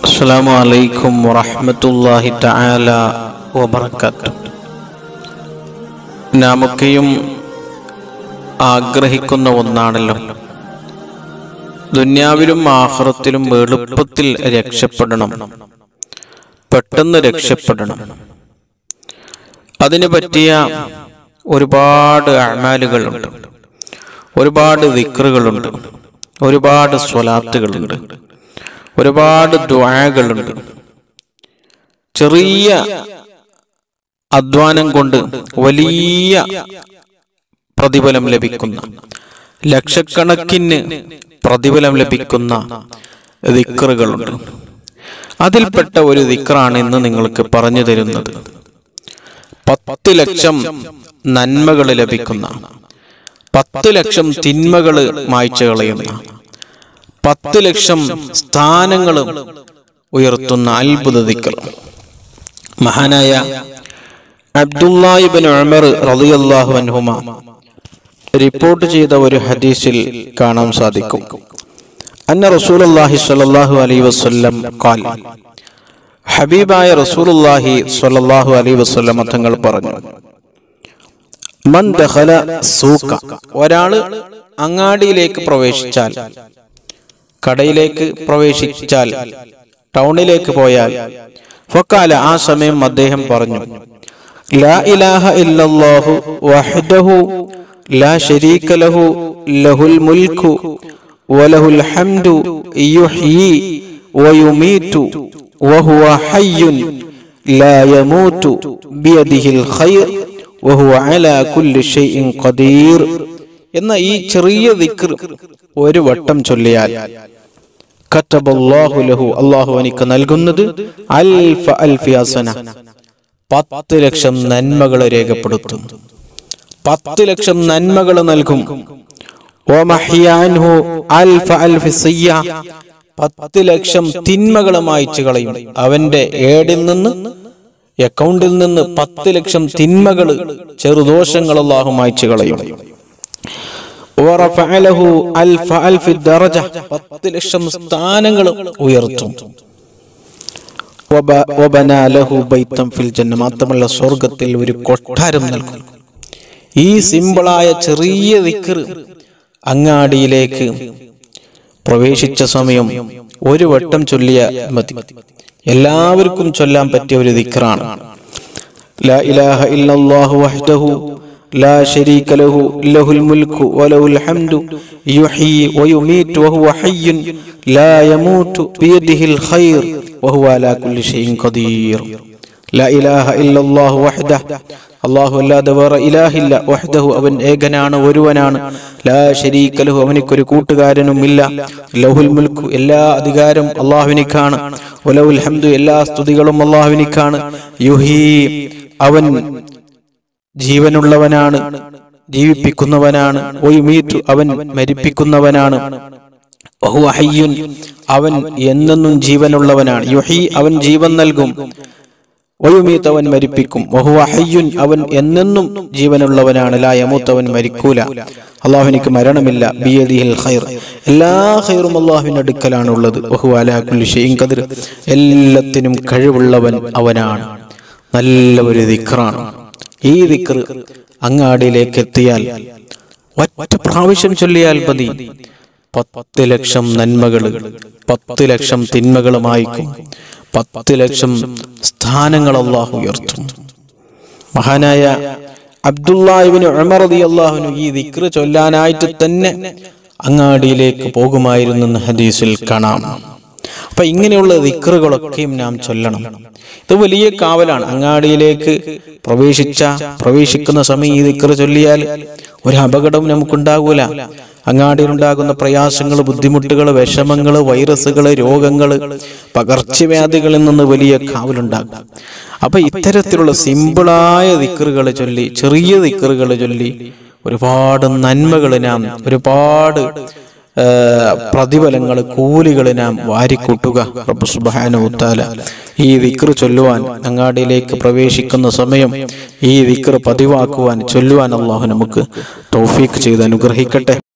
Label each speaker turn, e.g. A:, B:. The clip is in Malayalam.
A: അസ്സാം വലൈക്കും വറഹമത്തല്ലാഹി തആല വബറകാത്ത് നാമൊക്കെയും ആഗ്രഹിക്കുന്ന ഒന്നാണല്ലോ ദുന്യാവിലും ആഹ്റത്തിലും എളുപ്പത്തിൽ രക്ഷപ്പെടണം പെട്ടെന്ന് രക്ഷപ്പെടണം അതിന് പറ്റിയ ഒരുപാട് അമാലുകളുണ്ട് ഒരുപാട് ദിക്റുകളുണ്ട് ഒരുപാട് സ്വലാത്തുകളുണ്ട് ഒരുപാട് ദ്വാകളുണ്ട് ചെറിയ അധ്വാനം കൊണ്ട് വലിയ പ്രതിഫലം ലഭിക്കുന്ന ലക്ഷക്കണക്കിന് പ്രതിഫലം ലഭിക്കുന്ന ദിക്റുകളുണ്ട് അതിൽപ്പെട്ട ഒരു ദിക്റാണ് ഇന്ന് നിങ്ങൾക്ക് പറഞ്ഞു തരുന്നത് പത്ത് ലക്ഷം നന്മകൾ ലഭിക്കുന്ന പത്ത് ലക്ഷം തിന്മകൾ മായ്ച്ചു കളയുന്ന പത്ത് ലക്ഷം സ്ഥാനങ്ങൾ ഉയർത്തുന്ന അത്ഭുത ദിക്ർ മഹാനായ അബ്ദുല്ലാഹിബിൻ ഉമർ റളിയല്ലാഹു അൻഹുമ റിപ്പോർട്ട് ചെയ്ത ഒരു ഹദീസിൽ കാണാൻ സാധിക്കും അന്ന റസൂലുള്ളാഹി സ്വല്ലല്ലാഹു അലൈഹി വസല്ലം ഖാൽ ഹബീബായ റസൂലുള്ളാഹി സ്വല്ലല്ലാഹു അലൈഹി വസല്ലം തങ്ങൾ പറഞ്ഞു മൻ ദഖല സൂഖ ഒരാള് അങ്ങാടിയിലേക്ക് പ്രവേശിച്ചാൽ കടയിലേക്ക് പ്രവേശിച്ചാൽ ടൗണിലേക്ക് പോയാൽ ഫക്കാല ആ സമയം അദ്ദേഹം പറഞ്ഞു ലാ ഇലാഹ ഇല്ലല്ലാഹു വഹ്ദഹു ലാ ശരീക ലഹു ലഹുൽ മുൽക്കു വലഹുൽ ഹംദു യുഹ്യി വയുമീതു വഹുവ ഹയ്യുൻ ലാ യമൂതു ബിയദിഹിൽ ഖൈർ വഹുവ അലാ കുല്ലി ഷൈഇൻ ഖദീർ എന്ന ഈ ചെറിയ ദിക്ർ ഒരു വട്ടം ചൊല്ലിയാൽ കത്തബല്ലാഹു ലഹു അള്ളാഹു എനിക്ക് നൽകുന്നത് അൽഫ അൽഫി ഹസന പത്ത് ലക്ഷം നന്മകൾ രേഖപ്പെടുത്തും പത്ത് ലക്ഷം നന്മകൾ നൽകും വമഹ്യാൻഹു അൽഫ അൽഫി സിയ്യ പത്ത് ലക്ഷം തിന്മകൾ മായ്ച്ചു കളയും അവന്റെ ഏടിൽ നിന്ന് അക്കൗണ്ടിൽ നിന്ന് പത്ത് ലക്ഷം തിന്മകൾ ചെറുദോഷങ്ങൾ അള്ളാഹു മായ്ച്ചു കളയും വറഫഅലഹു അൽഫ അൽഫി ദറജ പത്ത് ലക്ഷം സ്ഥാനങ്ങൾ ഉയർത്തും വബ- വബനാ ലഹു ബൈത്തം ഫിൽ ജന്ന മാത്രമല്ല സ്വർഗത്തിൽ ഒരു കൊട്ടാരം നൽകും ഈ സിമ്പിളായ ചെറിയ ദിക്ർ അങ്ങാടിയിലേക്ക് പ്രവേശിച്ച സമയം ഒരു വട്ടം ചൊല്ലിയ മതി എല്ലാവർക്കും ചൊല്ലാൻ പറ്റിയ ഒരു ദിക്റാണ് لا إله إلا الله وحده لا شريك له له الملك وله الحمد يحيي ويميت وهو حي لا يموت بيده الخير وهو على كل شيء قدير لا إله إلا الله وحده അള്ളാഹു അല്ലാതെ വേറെ ഇലാഹില്ല വഹ്ദഹു അവൻ ഏകനാണ് ഒരുവനാണ് ലാ ശരീക ലഹു അവനിക്കൊരു കൂട്ടുകാരനുമില്ല ലഹുൽ മുൽക്കു എല്ലാ അധികാരം അള്ളാഹുവിനിക്കാണ് വലവുൽ ഹംദു എല്ലാ സ്തുതികളും അള്ളാഹുവിനിക്കാണ് യുഹീ അവൻ ജീവനുള്ളവനാണ് ജീവിപ്പിക്കുന്നവനാണ് ഒയുമീറ്റു അവൻ മരിപ്പിക്കുന്നവനാണ് വഹുവ ഹയ്യുൻ അവൻ എന്നെന്നും ജീവനുള്ളവനാണ് യുഹി അവൻ ജീവൻ നൽകും വയുമീത്ത് അവൻ മരിപ്പിക്കും വഹുവ ഹയ്യുൻ അവൻ എന്നെന്നും ജീവനുള്ളവനാണ് ലാ യമൂത്ത് അവൻ മരിക്കൂല അള്ളാഹുവിനിക്ക് മരണമില്ല ബിയദിഹിൽ ഖൈർ എല്ലാ ഖൈറും അള്ളാഹുവിന്റെ അടുക്കലാണുള്ളത് വഹുവ അലാ കുല്ലി ഷൈഇൻ ഖദീർ എല്ലാത്തിനും കഴിവുള്ളവൻ അവനാണ് നല്ല ഒരു ദിക്റാണ് ഈ ദിക്ർ അങ്ങാടിയിലേക്ക് എത്തിയാൽ ഒറ്റ പ്രാവശ്യം ചൊല്ലിയാൽ മതി പത്ത് ലക്ഷം നന്മകൾ പത്ത് ലക്ഷം തിന്മകൾ മായ്ക്കും പത്ത് ലക്ഷം സ്ഥാനങ്ങൾ അള്ളാഹു ഉയർത്തും മഹാനായ അബ്ദുല്ലാഹിബിന് ഉമർ അള്ളാഹുനു ഈ ദിക്ർ ചൊല്ലാനായിട്ട് തന്നെ അങ്ങാടിയിലേക്ക് പോകുമായിരുന്നു എന്ന് ഹദീസിൽ കാണാം അപ്പൊ ഇങ്ങനെയുള്ള ദിക്റുകളൊക്കെയും നാം ചൊല്ലണം ഇത് വലിയ കാവലാണ് അങ്ങാടിയിലേക്ക് പ്രവേശിച്ച പ്രവേശിക്കുന്ന സമയം ഈ ദിക്ർ ചൊല്ലിയാൽ ഒരു അപകടവും നമുക്കുണ്ടാകൂല അങ്ങാടിയിലുണ്ടാകുന്ന പ്രയാസങ്ങൾ ബുദ്ധിമുട്ടുകൾ വിഷമങ്ങൾ വൈറസുകൾ രോഗങ്ങൾ പകർച്ചവ്യാധികളിൽ നിന്ന് വലിയ കാവലുണ്ടാകും അപ്പൊ ഇത്തരത്തിലുള്ള സിമ്പിളായ ദിക്റുകൾ ചൊല്ലി ചെറിയ ദിക്റുകൾ ചൊല്ലി ഒരുപാട് നന്മകൾ നാം ഒരുപാട് ആ, പ്രതിഫലങ്ങൾ കൂലികൾ നാം വാരിക്കൂട്ടുക റബ്ബ് സുബ്ഹാനഹു വതആല ഈ വിക്ർ ചൊല്ലുവാൻ അങ്ങാടിയിലേക്ക് പ്രവേശിക്കുന്ന സമയം ഈ വിക്ർ പതിവാക്കുവാൻ ചൊല്ലുവാൻ അള്ളാഹു നമുക്ക് തൗഫീഖ് ചെയ്ത് അനുഗ്രഹിക്കട്ടെ